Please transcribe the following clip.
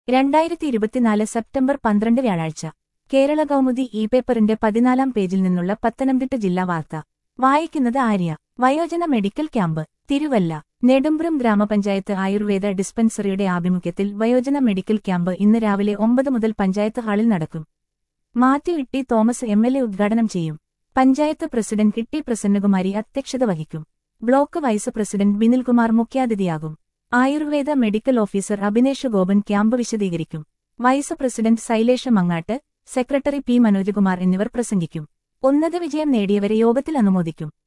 രണ്ടായിരത്തി ഇരുപത്തിനാല് സെപ്റ്റംബർ പന്ത്രണ്ട് വ്യാഴാഴ്ച കേരള കൗമുദി ഇ പേപ്പറിന്റെ പതിനാലാം പേജിൽ നിന്നുള്ള പത്തനംതിട്ട ജില്ലാ വാർത്ത വായിക്കുന്നത് ആര്യ വയോജന മെഡിക്കൽ ക്യാമ്പ് തിരുവല്ല നെടുമ്പ്രം ഗ്രാമപഞ്ചായത്ത് ആയുർവേദ ഡിസ്പെൻസറിയുടെ ആഭിമുഖ്യത്തിൽ വയോജന മെഡിക്കൽ ക്യാമ്പ് ഇന്ന് രാവിലെ ഒമ്പത് മുതൽ പഞ്ചായത്ത് ഹാളിൽ നടക്കും Mathew Itty Thomas M L A ഉദ്ഘാടനം ചെയ്യും പഞ്ചായത്ത് പ്രസിഡന്റ് ഇട്ടി പ്രസന്നകുമാരി അധ്യക്ഷത വഹിക്കും ബ്ലോക്ക് വൈസ് പ്രസിഡന്റ് ബിനിൽകുമാർ മുഖ്യാതിഥിയാകും Ayurveda medical officer Abhinesh Gopan camp വിശദീകരിക്കും vice president Shailesha Mangattu secretary P Manojkumar എന്നിവർ പ്രസംഗിക്കും ഉന്നത വിജയം നേടിയവരെ യോഗത്തിൽ അനുമോദിക്കും